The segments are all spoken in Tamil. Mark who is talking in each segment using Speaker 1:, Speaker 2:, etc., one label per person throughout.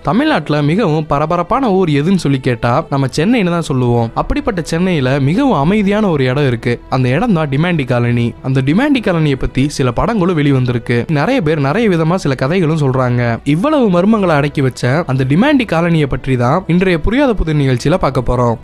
Speaker 1: தமிழ்நாட்டுல மிகவும் பரபரப்பான ஊர் எதுன்னு சொல்லி கேட்டா நம்ம சென்னைன்னு தான் சொல்லுவோம் அப்படிப்பட்ட சென்னையில மிகவும் அமைதியான ஒரு இடம் இருக்கு அந்த இடம் தான் டிமாண்டி காலனி அந்த டிமாண்டி காலனியை பத்தி சில படங்களும் வெளிவந்திருக்கு நிறைய பேர் நிறைய விதமா சில கதைகளும் சொல்றாங்க இவ்வளவு மர்மங்களை அடக்கி வச்ச அந்த டிமாண்டி காலனியை பற்றி தான் இன்றைய புரியாத புது நிகழ்ச்சியில பார்க்க போறோம்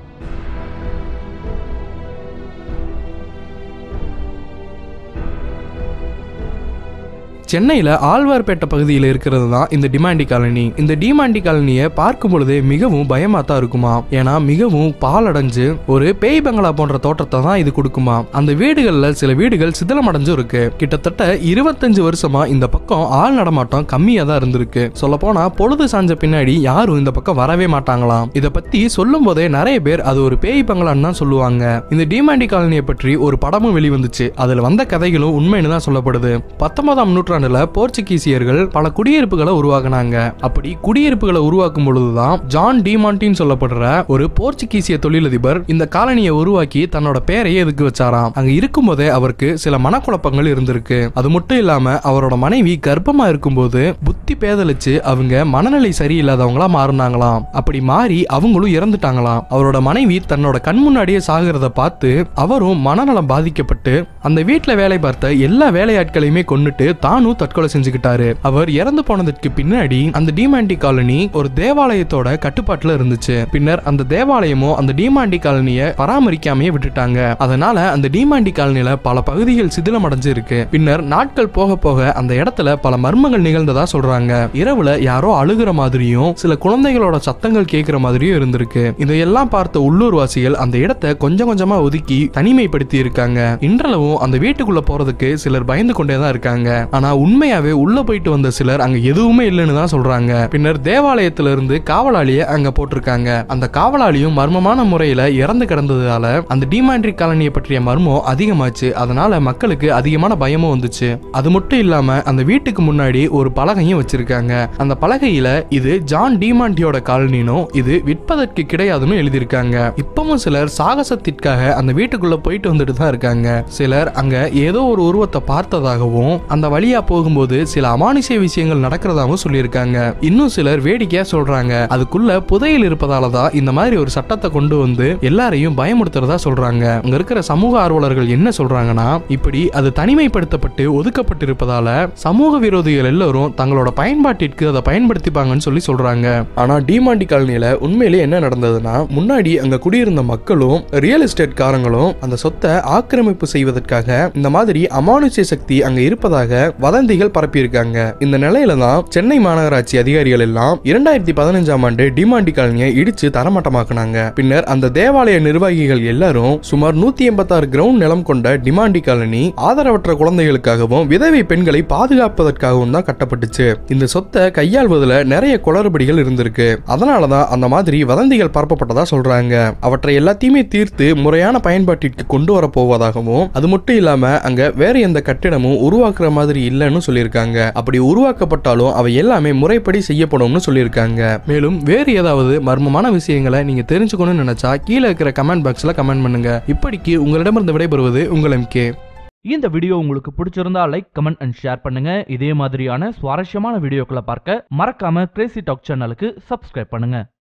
Speaker 1: சென்னையில ஆழ்வார்பேட்டை பகுதியில் இருக்கிறது தான் இந்த டிமாண்டி காலனி இந்த டிமாண்டி காலனியை பார்க்கும் பொழுதே மிகவும் பயமா தான் இருக்குமா ஏன்னா மிகவும் பாலடைஞ்சு ஒரு பேய் பங்களா போன்ற தோற்றத்தை தான் இது கொடுக்குமா அந்த வீடுகள்ல சில வீடுகள் சிதிலமடைஞ்சும் இருக்கு கிட்டத்தட்ட இருபத்தஞ்சு வருஷமா இந்த பக்கம் ஆள் நடமாட்டம் கம்மியா தான் இருந்திருக்கு சொல்ல போனா பொழுது சாஞ்ச பின்னாடி யாரும் இந்த பக்கம் வரவே மாட்டாங்களாம் இத பத்தி சொல்லும் போதே நிறைய பேர் அது ஒரு பேய் பங்களான்னு தான் சொல்லுவாங்க இந்த டிமாண்டி காலனியை பற்றி ஒரு படமும் வெளிவந்துச்சு அதுல வந்த கதைகளும் உண்மைன்னு தான் சொல்லப்படுது பத்தொன்பதாம் நூற்றாண்டுல போர்ச்சுகீசியர்கள் பல குடியிருப்புகளை உருவாக்குனாங்க அப்படி குடியிருப்புகளை உருவாக்கும் பொழுதுதான் ஜான் டிமாண்டின்னு சொல்லப்படுற ஒரு போர்ச்சுகீசிய தொழிலதிபர் இந்த காலனியை உருவாக்கி தன்னோட பேரையே எதுக்கு வச்சாராம் அங்க இருக்கும்போதே அவருக்கு சில மனக்குழப்பங்கள் இருந்திருக்கு அது மட்டும் இல்லாம அவரோட மனைவி கர்ப்பமா இருக்கும்போது புத்தி பேதலிச்சு அவங்க மனநிலை சரியில்லாதவங்களா மாறினாங்களாம் அப்படி மாறி அவங்களும் இறந்துட்டாங்களாம் அவரோட மனைவி தன்னோட கண் முன்னாடியே சாகிறத பார்த்து அவரும் மனநலம் பாதிக்கப்பட்டு அந்த வீட்டுல வேலை பார்த்த எல்லா வேலையாட்களையுமே கொன்னுட்டு தானும் தற்கொலை செஞ்சுக்கிட்டாரு அவர் இறந்து போனதுக்கு பின்னாடி அந்த டிமாண்டி காலனி ஒரு தேவாலயத்தோட கட்டுப்பாட்டுல இருந்துச்சு பின்னர் அந்த தேவாலயமும் அந்த டிமாண்டி காலனியை பராமரிக்காமையே விட்டுட்டாங்க அதனால அந்த டிமாண்டி காலனில பல பகுதிகள் சிதிலமடைஞ்சு இருக்கு பின்னர் நாட்கள் போக போக அந்த இடத்துல பல மர்மங்கள் நிகழ்ந்ததா சொல்றாங்க இரவுல யாரோ அழுகிற மாதிரியும் சில குழந்தைகளோட சத்தங்கள் கேட்கிற மாதிரியும் இருந்திருக்கு இதையெல்லாம் பார்த்த உள்ளூர்வாசிகள் அந்த இடத்தை கொஞ்சம் கொஞ்சமா ஒதுக்கி தனிமைப்படுத்தி இருக்காங்க இன்றளவும் அந்த வீட்டுக்குள்ள போறதுக்கு சிலர் பயந்து கொண்டே தான் இருக்காங்க ஆனா உண்மையாவே உள்ள போயிட்டு வந்த சிலர் அங்க எதுவுமே இல்லைன்னு தான் சொல்றாங்க பின்னர் தேவாலயத்துல இருந்து காவலாளிய அங்க போட்டிருக்காங்க அந்த காவலாளியும் மர்மமான முறையில இறந்து கிடந்ததால அந்த டிமாண்ட்ரி காலனியை பற்றிய மர்மம் அதிகமாச்சு அதனால மக்களுக்கு அதிகமான பயமும் வந்துச்சு அது மட்டும் இல்லாம அந்த வீட்டுக்கு முன்னாடி ஒரு பலகையும் வச்சிருக்காங்க அந்த பலகையில இது ஜான் டிமாண்டியோட காலனினும் இது விற்பதற்கு கிடையாதுன்னு எழுதியிருக்காங்க இப்பவும் சிலர் சாகசத்திற்காக அந்த வீட்டுக்குள்ள போயிட்டு வந்துட்டு தான் இருக்காங்க சிலர் அங்க ஏதோ ஒரு உருவத்தை பார்த்ததாகவும் அந்த வழியா போகும்போது சில அமானுஷ்ய விஷயங்கள் நடக்கிறதாகவும் சொல்லியிருக்காங்க இன்னும் சிலர் வேடிக்கையா சொல்றாங்க அதுக்குள்ள புதையல் இருப்பதால தான் இந்த மாதிரி ஒரு சட்டத்தை கொண்டு வந்து எல்லாரையும் பயமுறுத்துறதா சொல்றாங்க அங்க இருக்கிற சமூக ஆர்வலர்கள் என்ன சொல்றாங்கன்னா இப்படி அது தனிமைப்படுத்தப்பட்டு ஒதுக்கப்பட்டிருப்பதால சமூக விரோதிகள் எல்லாரும் தங்களோட பயன்பாட்டிற்கு அதை பயன்படுத்திப்பாங்கன்னு சொல்லி சொல்றாங்க ஆனா டிமாண்டி காலனியில உண்மையிலே என்ன நடந்ததுன்னா முன்னாடி அங்க குடியிருந்த மக்களும் ரியல் எஸ்டேட் காரங்களும் அந்த சொத்தை ஆக்கிரமிப்பு செய்வதற்காக இந்த மாதிரி அமானுஷ்ய சக்தி அங்க இருப்பதாக வதந்திகள் பரப்பியிருக்காங்க இந்த நிலையில தான் சென்னை மாநகராட்சி அதிகாரிகள் எல்லாம் இரண்டாயிரத்தி பதினஞ்சாம் ஆண்டு டிமாண்டி காலனியை இடிச்சு தரமட்டமாக்குனாங்க பின்னர் அந்த தேவாலய நிர்வாகிகள் எல்லாரும் சுமார் நூத்தி எண்பத்தாறு கிரவுண்ட் நிலம் கொண்ட டிமாண்டி காலனி ஆதரவற்ற குழந்தைகளுக்காகவும் விதவை பெண்களை பாதுகாப்பதற்காகவும் தான் கட்டப்பட்டுச்சு இந்த சொத்தை கையாள்வதில் நிறைய குளறுபடிகள் இருந்திருக்கு அதனாலதான் அந்த மாதிரி வதந்திகள் பரப்பப்பட்டதா சொல்றாங்க அவற்றை எல்லாத்தையுமே தீர்த்து முறையான பயன்பாட்டிற்கு கொண்டு வர போவதாகவும் அது மட்டும் இல்லாம அங்க வேற எந்த கட்டிடமும் உருவாக்குற மாதிரி இல்லைன்னு சொல்லியிருக்காங்க அப்படி உருவாக்கப்பட்டாலும் அவை எல்லாமே முறைப்படி செய்யப்படும்னு சொல்லியிருக்காங்க மேலும் வேறு ஏதாவது மர்மமான விஷயங்களை நீங்க தெரிஞ்சுக்கணும்னு நினைச்சா கீழே இருக்கிற கமெண்ட் பாக்ஸ்ல கமெண்ட் பண்ணுங்க இப்படிக்கு உங்களிடமிருந்து விடைபெறுவது உங்கள் எம்கே
Speaker 2: இந்த வீடியோ உங்களுக்கு பிடிச்சிருந்தா லைக் கமெண்ட் அண்ட் ஷேர் பண்ணுங்க இதே மாதிரியான சுவாரஸ்யமான வீடியோக்களை பார்க்க மறக்காம கிரேசி டாக் சேனலுக்கு சப்ஸ்கிரைப் பண்ணுங்க